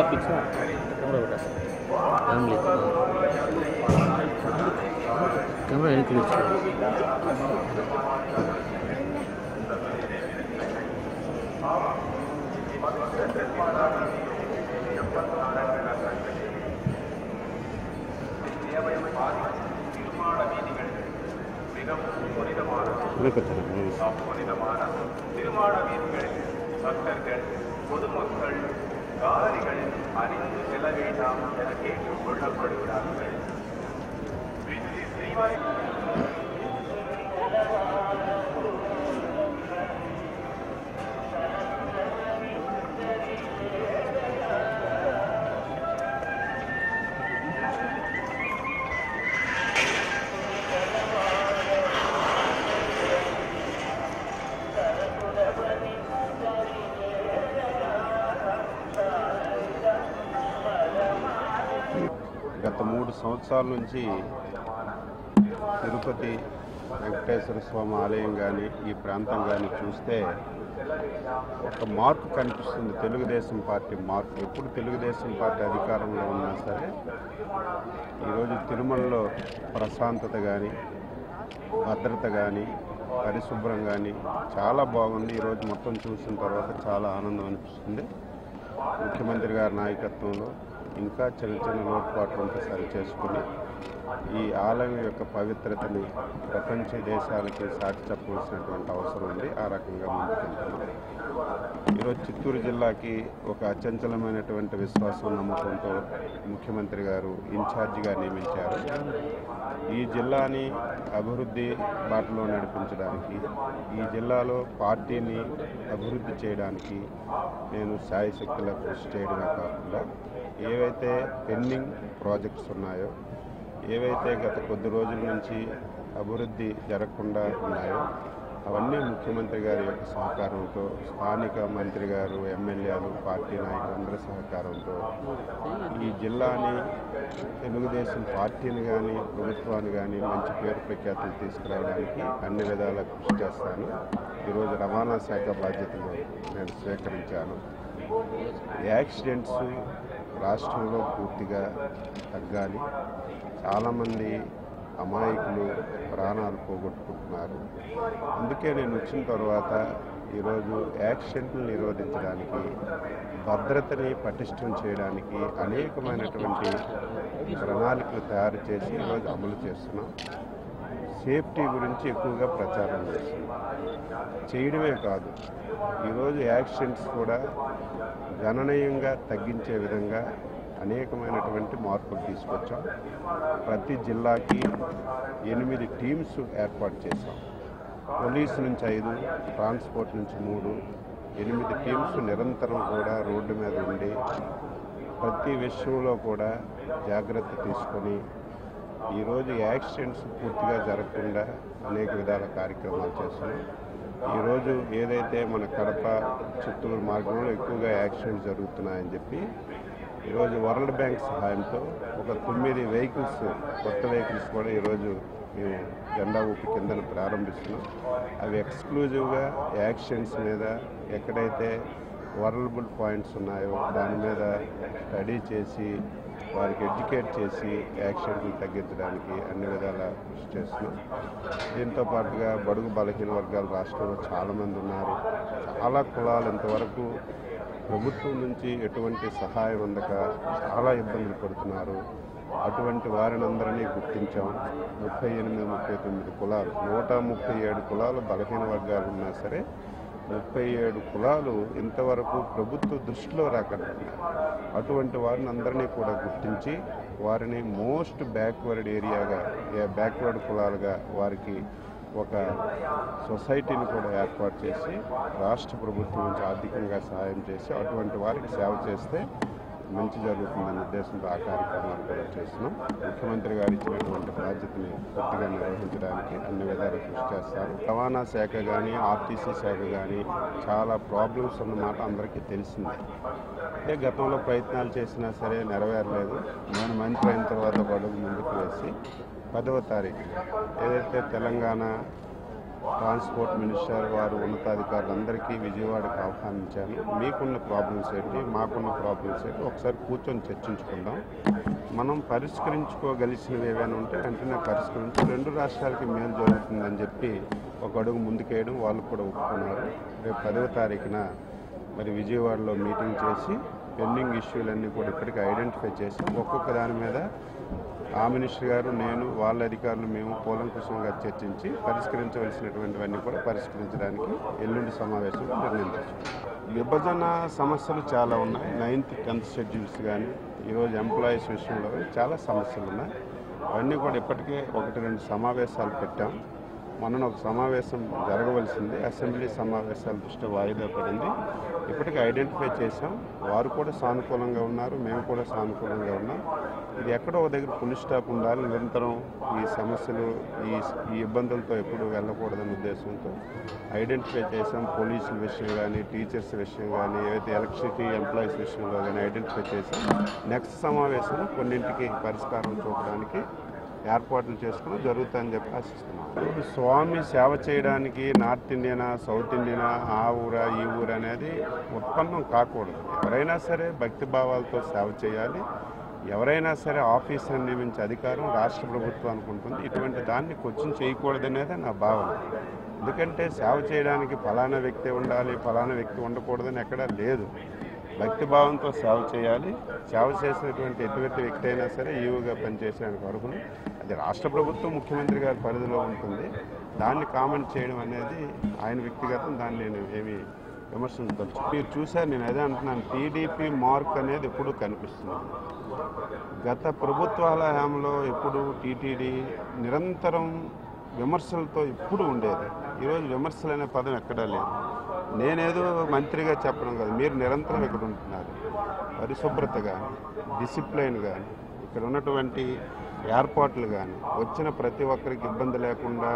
Pics camera కూడా ఏం లేదు కెమెరా వెనక్కి తెచ్చు பொதுமக்கள் காரிகள் அறிந்து செல்ல வேண்டாம் என கேட்டுக் கொள்ளப்படுகிறார்கள் ஸ்ரீவாரி గత మూడు సంవత్సరాల నుంచి తిరుపతి వెంకటేశ్వర స్వామి ఆలయం కానీ ఈ ప్రాంతం కానీ చూస్తే ఒక మార్పు కనిపిస్తుంది తెలుగుదేశం పార్టీ మార్పు ఎప్పుడు తెలుగుదేశం పార్టీ అధికారంలో ఉన్నా సరే ఈరోజు తిరుమలలో ప్రశాంతత కానీ భద్రత కానీ పరిశుభ్రం కానీ చాలా బాగుంది ఈరోజు మొత్తం చూసిన తర్వాత చాలా ఆనందం అనిపిస్తుంది ముఖ్యమంత్రి గారి నాయకత్వంలో ఇంకా చిన్న చిన్న లోటుపాట్లు ఉంటే సరి చేసుకుని ఈ ఆలయం యొక్క పవిత్రతని ప్రపంచ దేశాలకి సాటి చెప్పవలసినటువంటి అవసరం ఉంది ఆ రకంగా ముందుకెళ్తున్నాం ఈరోజు చిత్తూరు జిల్లాకి ఒక అచంచలమైనటువంటి విశ్వాసం నమ్మకంతో ముఖ్యమంత్రి గారు ఇన్ఛార్జిగా నియమించారు ఈ జిల్లాని అభివృద్ధి బాటలో నడిపించడానికి ఈ జిల్లాలో పార్టీని అభివృద్ధి చేయడానికి నేను శాయశక్తిలో కృషి చేయడమే కాకుండా ఏవైతే పెండింగ్ ప్రాజెక్ట్స్ ఉన్నాయో ఏవైతే గత కొద్ది రోజుల నుంచి అభివృద్ధి జరగకుండా ఉన్నాయో అవన్నీ ముఖ్యమంత్రి గారి యొక్క సహకారంతో స్థానిక మంత్రి గారు ఎమ్మెల్యేలు పార్టీ నాయకులందరి సహకారంతో ఈ జిల్లాని తెలుగుదేశం పార్టీని కానీ ప్రభుత్వాన్ని కానీ మంచి పేరు ప్రఖ్యాతులు తీసుకురావడానికి అన్ని విధాలా కృషి చేస్తాను ఈరోజు రవాణా శాఖ బాధ్యతలు నేను స్వీకరించాను యాక్సిడెంట్స్ రాష్ట్రంలో పూర్తిగా తగ్గాలి చాలామంది అమాయకులు ప్రాణాలు పోగొట్టుకుంటున్నారు అందుకే నేను వచ్చిన తర్వాత ఈరోజు యాక్సిడెంట్లు నిరోధించడానికి భద్రతని పటిష్టం చేయడానికి అనేకమైనటువంటి ప్రణాళికలు తయారు చేసి ఈరోజు అమలు చేస్తున్నాం సేఫ్టీ గురించి ఎక్కువగా ప్రచారం చేస్తున్నాం చేయడమే కాదు ఈరోజు యాక్సిడెంట్స్ కూడా గణనీయంగా తగ్గించే విధంగా అనేకమైనటువంటి మార్పులు తీసుకొచ్చాం ప్రతి జిల్లాకి ఎనిమిది టీమ్స్ ఏర్పాటు చేశాం పోలీసు నుంచి ఐదు ట్రాన్స్పోర్ట్ నుంచి మూడు ఎనిమిది టీమ్స్ నిరంతరం కూడా రోడ్డు మీద ఉండి ప్రతి విషయంలో కూడా జాగ్రత్త తీసుకొని ఈరోజు యాక్సిడెంట్స్ పూర్తిగా జరగకుండా అనేక విధాల కార్యక్రమాలు చేస్తున్నాం ఈరోజు ఏదైతే మన కడప చిత్తూరు మార్గంలో ఎక్కువగా యాక్సిడెంట్స్ జరుగుతున్నాయని చెప్పి ఈరోజు వరల్డ్ బ్యాంక్ సహాయంతో ఒక తొమ్మిది వెహికల్స్ కొత్త వెహికల్స్ కూడా ఈరోజు మేము జెండా ఊపి కిందన ప్రారంభిస్తున్నాం అవి ఎక్స్క్లూజివ్గా యాక్సిడెంట్స్ మీద ఎక్కడైతే వరలబుల్ పాయింట్స్ ఉన్నాయో దాని మీద స్టడీ చేసి వారికి ఎడ్యుకేట్ చేసి యాక్సిడెంట్లు తగ్గించడానికి అన్ని విధాల కృషి చేస్తున్నాం దీంతో పాటుగా బడుగు బలహీన వర్గాల రాష్ట్రంలో చాలామంది ఉన్నారు చాలా కులాలు ఇంతవరకు ప్రభుత్వం నుంచి ఎటువంటి సహాయం అందక చాలా ఇబ్బందులు పడుతున్నారు అటువంటి వారినందరినీ గుర్తించాం ముప్పై ఎనిమిది ముప్పై తొమ్మిది కులాలు నూట ముప్పై ఏడు కులాలు బలహీన వర్గాలు ఉన్నా సరే ముప్పై ఏడు కులాలు ఇంతవరకు ప్రభుత్వ దృష్టిలో రాకుండా అటువంటి వారిని అందరినీ కూడా గుర్తించి వారిని మోస్ట్ బ్యాక్వర్డ్ ఏరియాగా బ్యాక్వర్డ్ కులాలుగా వారికి ఒక సొసైటీని కూడా ఏర్పాటు చేసి రాష్ట్ర ప్రభుత్వం నుంచి ఆర్థికంగా సహాయం చేసి అటువంటి వారికి సేవ చేస్తే మంచి జరుగుతుందనే ఉద్దేశంతో ఆ కార్యక్రమాలు కూడా చేస్తున్నాం ముఖ్యమంత్రి గారు ఇచ్చినటువంటి బాధ్యతని పూర్తిగా నిర్వహించడానికి అన్ని విధాలు కృషి చేస్తారు రవాణా శాఖ కానీ ఆర్టీసీ శాఖ కానీ చాలా ప్రాబ్లమ్స్ ఉన్నమాట అందరికీ తెలిసిందే అంటే గతంలో ప్రయత్నాలు చేసినా సరే నెరవేరలేదు నేను మంత్రి అయిన తర్వాత ఒక అడుగు ముందుకు వేసి పదవ తారీఖు ఏదైతే తెలంగాణ ట్రాన్స్పోర్ట్ మినిస్టర్ వారు ఉన్నతాధికారులందరికీ విజయవాడకు ఆహ్వానించాను మీకున్న ప్రాబ్లమ్స్ ఏంటి మాకున్న ప్రాబ్లమ్స్ ఏంటి ఒకసారి కూర్చొని చర్చించుకుందాం మనం పరిష్కరించుకోగలిసినవి ఏవైనా ఉంటే వెంటనే పరిష్కరించి రెండు రాష్ట్రాలకి మేలు జరుగుతుందని చెప్పి ఒక అడుగు ముందుకేయడం వాళ్ళు కూడా ఒప్పుకున్నారు రేపు పదవ తారీఖున మరి విజయవాడలో మీటింగ్ చేసి పెండింగ్ ఇష్యూలన్నీ కూడా ఇప్పటికీ ఐడెంటిఫై చేసాం ఒక్కొక్క దాని మీద ఆ మినిస్టర్ గారు నేను వాళ్ళ అధికారులు మేము కూలంకుషంగా చర్చించి పరిష్కరించవలసినటువంటివన్నీ కూడా పరిష్కరించడానికి ఎల్లుండి సమావేశంలో నిర్ణయించాం విభజన సమస్యలు చాలా ఉన్నాయి నైన్త్ టెన్త్ షెడ్యూల్స్ కానీ ఈరోజు ఎంప్లాయీస్ విషయంలో కానీ చాలా సమస్యలు ఉన్నాయి అవన్నీ కూడా ఇప్పటికే ఒకటి రెండు సమావేశాలు పెట్టాం మొన్న ఒక సమావేశం జరగవలసింది అసెంబ్లీ సమావేశాల దృష్ట్యా వాయిదా పడింది ఇప్పటికీ ఐడెంటిఫై చేశాం వారు కూడా సానుకూలంగా ఉన్నారు మేము కూడా సానుకూలంగా ఉన్నాం ఇది ఎక్కడో ఒక దగ్గర పులి స్టాప్ ఉండాలి నిరంతరం ఈ సమస్యలు ఈ ఈ ఇబ్బందులతో ఎప్పుడు వెళ్ళకూడదనే ఉద్దేశంతో ఐడెంటిఫై చేసాం పోలీసుల విషయం కానీ టీచర్స్ విషయం కానీ ఏవైతే ఎలక్ట్రిసిటీ ఎంప్లాయీస్ విషయంలో కానీ ఐడెంటిఫై చేసాం నెక్స్ట్ సమావేశం కొన్నింటికి పరిష్కారం చూపడానికి ఏర్పాట్లు చేసుకుని జరుగుతాయని చెప్పి ఆశిస్తున్నాం ఇప్పుడు స్వామి సేవ చేయడానికి నార్త్ ఇండియనా సౌత్ ఇండియనా ఆ ఊరా ఈ ఊరు అనేది ఉత్పన్నం కాకూడదు ఎవరైనా సరే భక్తి భావాలతో సేవ చేయాలి ఎవరైనా సరే ఆఫీసర్ నియమించే అధికారం రాష్ట్ర ప్రభుత్వం అనుకుంటుంది ఇటువంటి దాన్ని క్వశ్చన్ చేయకూడదనేది నా భావన ఎందుకంటే సేవ చేయడానికి ఫలానా వ్యక్తి ఉండాలి ఫలానా వ్యక్తి ఉండకూడదని ఎక్కడా లేదు భక్తి భావంతో సేవ చేయాలి సేవ చేసినటువంటి ఎటువంటి వ్యక్తి అయినా సరే ఈవుగా పనిచేసేందుకు అర్హులు అది రాష్ట్ర ప్రభుత్వం ముఖ్యమంత్రి గారి పరిధిలో ఉంటుంది దాన్ని కామెంట్ చేయడం అనేది ఆయన వ్యక్తిగతం దాన్ని నేను ఏమి విమర్శించదలుచు మీరు చూశారు నేను అదే అంటున్నాను టీడీపీ మార్క్ అనేది ఎప్పుడు కనిపిస్తుంది గత ప్రభుత్వాల హయాంలో ఎప్పుడు టీటీడీ నిరంతరం విమర్శలతో ఎప్పుడు ఉండేది ఈరోజు విమర్శలు అనే పదం ఎక్కడా లేదు నేనేదో మంత్రిగా చెప్పడం కాదు మీరు నిరంతరం ఇక్కడ ఉంటున్నారు పరిశుభ్రత కానీ డిసిప్లైన్ కానీ ఇక్కడ ఉన్నటువంటి ఏర్పాట్లు కానీ వచ్చిన ప్రతి ఒక్కరికి ఇబ్బంది లేకుండా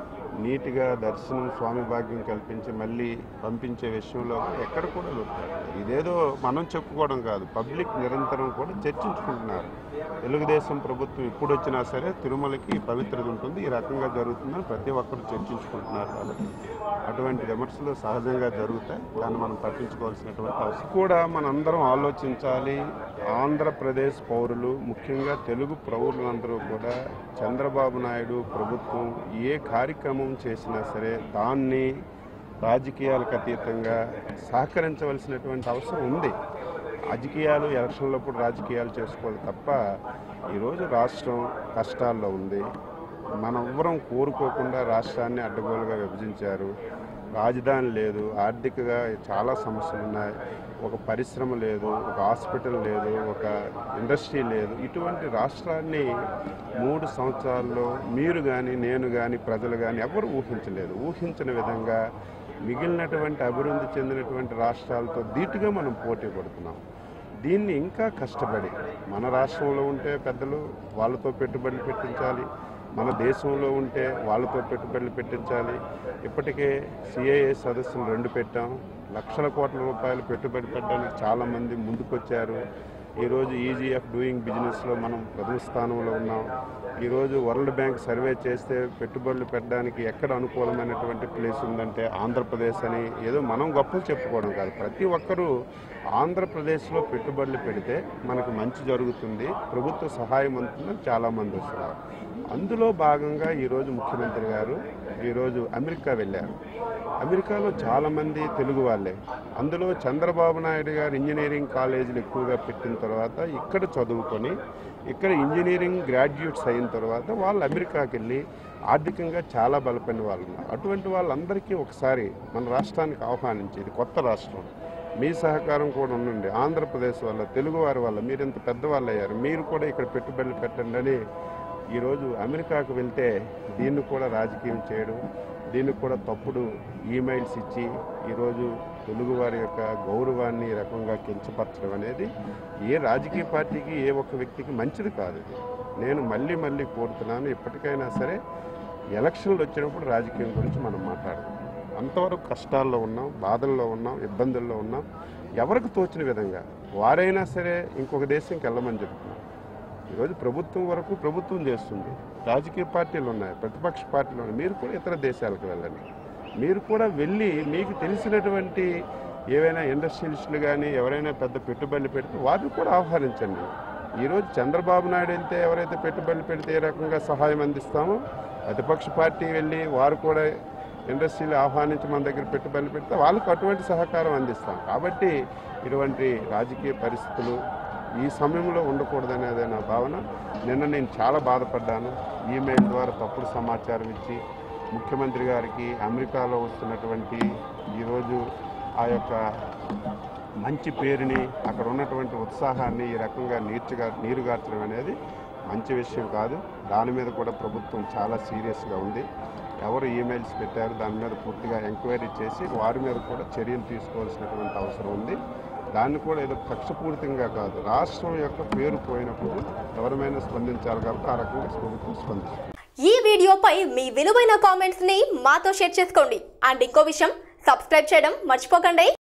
నీట్గా దర్శనం స్వామి భాగ్యం కల్పించి మళ్ళీ పంపించే విషయంలో ఎక్కడ కూడా దొరుకుతారు ఇదేదో మనం చెప్పుకోవడం కాదు పబ్లిక్ నిరంతరం కూడా చర్చించుకుంటున్నారు తెలుగుదేశం ప్రభుత్వం ఎప్పుడు వచ్చినా సరే తిరుమలకి పవిత్రత ఉంటుంది ఈ రకంగా జరుగుతుందని ప్రతి ఒక్కరు చర్చించుకుంటున్నారు కాబట్టి అటువంటి విమర్శలు సహజంగా జరుగుతాయి దాన్ని మనం పట్టించుకోవాల్సినటువంటి అవసరం కూడా మనందరం ఆలోచించాలి ఆంధ్రప్రదేశ్ పౌరులు ముఖ్యంగా తెలుగు పౌరులందరూ కూడా చంద్రబాబు నాయుడు ప్రభుత్వం ఏ కార్యక్రమం చేసినా సరే దాన్ని రాజకీయాలకు అతీతంగా సహకరించవలసినటువంటి అవసరం ఉంది రాజకీయాలు ఎలక్షన్లప్పుడు రాజకీయాలు చేసుకోవాలి తప్ప ఈరోజు రాష్ట్రం కష్టాల్లో ఉంది మనం ఎవ్వరం కోరుకోకుండా రాష్ట్రాన్ని అడ్డగోలుగా విభజించారు రాజధాని లేదు ఆర్థికంగా చాలా సమస్యలు ఉన్నాయి ఒక పరిశ్రమ లేదు ఒక హాస్పిటల్ లేదు ఒక ఇండస్ట్రీ లేదు ఇటువంటి రాష్ట్రాన్ని మూడు సంవత్సరాల్లో మీరు కానీ నేను కానీ ప్రజలు కానీ ఎవరు ఊహించలేదు ఊహించిన విధంగా మిగిలినటువంటి అభివృద్ధి చెందినటువంటి రాష్ట్రాలతో ధీటుగా మనం పోటీ పడుతున్నాం దీన్ని ఇంకా కష్టపడి మన రాష్ట్రంలో ఉంటే పెద్దలు వాళ్ళతో పెట్టుబడులు పెట్టించాలి మన దేశంలో ఉంటే వాళ్ళతో పెట్టుబడులు పెట్టించాలి ఇప్పటికే సిఐఏ సదస్సులు రెండు పెట్టాం లక్షల కోట్ల రూపాయలు పెట్టుబడి పెట్టడానికి చాలామంది ముందుకొచ్చారు ఈరోజు ఈజీఎఫ్ డూయింగ్ బిజినెస్లో మనం ప్రథమ స్థానంలో ఉన్నాం ఈరోజు వరల్డ్ బ్యాంక్ సర్వే చేస్తే పెట్టుబడులు పెట్టడానికి ఎక్కడ అనుకూలమైనటువంటి ప్లేస్ ఉందంటే ఆంధ్రప్రదేశ్ అని ఏదో మనం గొప్పలు చెప్పుకోవడం కాదు ప్రతి ఒక్కరూ ఆంధ్రప్రదేశ్లో పెట్టుబడులు పెడితే మనకు మంచి జరుగుతుంది ప్రభుత్వ సహాయం అందుతుందని చాలామంది వస్తున్నారు అందులో భాగంగా ఈరోజు ముఖ్యమంత్రి గారు ఈరోజు అమెరికా వెళ్ళారు అమెరికాలో చాలామంది తెలుగు వాళ్ళే అందులో చంద్రబాబు నాయుడు గారు ఇంజనీరింగ్ కాలేజీలు ఎక్కువగా పెట్టిన తర్వాత ఇక్కడ చదువుకొని ఇక్కడ ఇంజనీరింగ్ గ్రాడ్యుయేట్స్ అయిన తర్వాత వాళ్ళు అమెరికాకి వెళ్ళి ఆర్థికంగా చాలా బలపడిన వాళ్ళు ఉన్నారు అటువంటి వాళ్ళందరికీ ఒకసారి మన రాష్ట్రానికి ఆహ్వానించి ఇది కొత్త రాష్ట్రం మీ సహకారం కూడా ఉండండి ఆంధ్రప్రదేశ్ వల్ల తెలుగు వారి వల్ల మీరు ఇంత పెద్దవాళ్ళు అయ్యారు మీరు కూడా ఇక్కడ పెట్టుబడులు పెట్టండి అని ఈరోజు అమెరికాకు వెళ్తే దీన్ని కూడా రాజకీయం చేయడం దీనికి కూడా తప్పుడు ఈమెయిల్స్ ఇచ్చి ఈరోజు తెలుగువారి యొక్క గౌరవాన్ని ఈ రకంగా కించపరచడం అనేది ఏ రాజకీయ పార్టీకి ఏ ఒక్క వ్యక్తికి మంచిది కాదు ఇది. నేను మళ్ళీ మళ్ళీ కోరుతున్నాను ఎప్పటికైనా సరే ఎలక్షన్లు వచ్చినప్పుడు రాజకీయం గురించి మనం మాట్లాడదాం అంతవరకు కష్టాల్లో ఉన్నాం బాధల్లో ఉన్నాం ఇబ్బందుల్లో ఉన్నాం ఎవరికి తోచిన విధంగా వారైనా సరే ఇంకొక దేశంకి వెళ్ళమని చెప్తున్నాం ఈరోజు ప్రభుత్వం వరకు ప్రభుత్వం చేస్తుంది రాజకీయ పార్టీలు ఉన్నాయి ప్రతిపక్ష పార్టీలు ఉన్నాయి మీరు కూడా ఇతర దేశాలకు వెళ్ళండి మీరు కూడా వెళ్ళి మీకు తెలిసినటువంటి ఏవైనా ఇండస్ట్రియలిస్టులు కానీ ఎవరైనా పెద్ద పెట్టుబడులు పెడితే వారిని కూడా ఆహ్వానించండి ఈరోజు చంద్రబాబు నాయుడు వెళ్తే ఎవరైతే పెట్టుబడులు పెడితే ఏ రకంగా సహాయం అందిస్తామో ప్రతిపక్ష పార్టీ వెళ్ళి వారు కూడా ఇండస్ట్రీలు ఆహ్వానించి మన దగ్గర పెట్టుబడులు పెడితే వాళ్ళకు అటువంటి సహకారం అందిస్తాం కాబట్టి ఇటువంటి రాజకీయ పరిస్థితులు ఈ సమయంలో ఉండకూడదనేదే నా భావన నిన్న నేను చాలా బాధపడ్డాను ఈమెయిల్ ద్వారా తప్పుడు సమాచారం ఇచ్చి ముఖ్యమంత్రి గారికి అమెరికాలో వస్తున్నటువంటి ఈరోజు ఆ యొక్క మంచి పేరుని అక్కడ ఉన్నటువంటి ఉత్సాహాన్ని ఈ రకంగా నీర్చిగా నీరుగార్చడం అనేది మంచి విషయం కాదు దాని మీద కూడా ప్రభుత్వం చాలా సీరియస్గా ఉంది ఎవరు ఈమెయిల్స్ పెట్టారు దాని మీద పూర్తిగా ఎంక్వైరీ చేసి వారి మీద కూడా చర్యలు తీసుకోవాల్సినటువంటి అవసరం ఉంది దాన్ని కూడా ఏదో కక్షపూరితంగా కాదు రాష్ట్రం యొక్క పేరు పోయినప్పుడు ఎవరమైనా స్పందించాలి కాబట్టి ఆ రకంగా ప్రభుత్వం స్పందిస్తుంది ఈ వీడియోపై మీ విలువైన కామెంట్స్ ని మాతో షేర్ చేసుకోండి అండ్ ఇంకో విషయం సబ్స్క్రైబ్ చేయడం మర్చిపోకండి